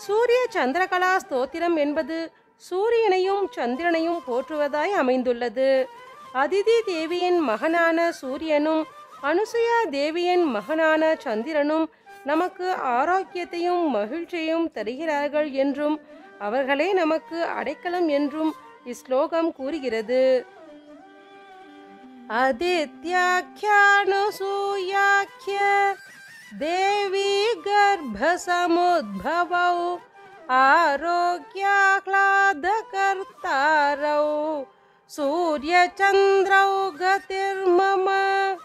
சூரிய சந்திரகலா ஸ்தோத்திரம் என்பது சூரியனையும் சந்திரனையும் போற்றுவதாய் அமைந்துள்ளது அதிதி தேவியின் மகனான சூரியனும் அனுசுயா தேவியின் மகனான சந்திரனும் நமக்கு ஆரோக்கியத்தையும் மகிழ்ச்சியையும் தருகிறார்கள் என்றும் அவர்களே நமக்கு அடைக்கலம் என்றும் இஸ்லோகம் கூறுகிறது आदित्याख्यानुसूयाख्य देवी गर्भसमुद्भवौ आरोग्याह्लादकर्तारौ सूर्यचन्द्रौ गतिर्मम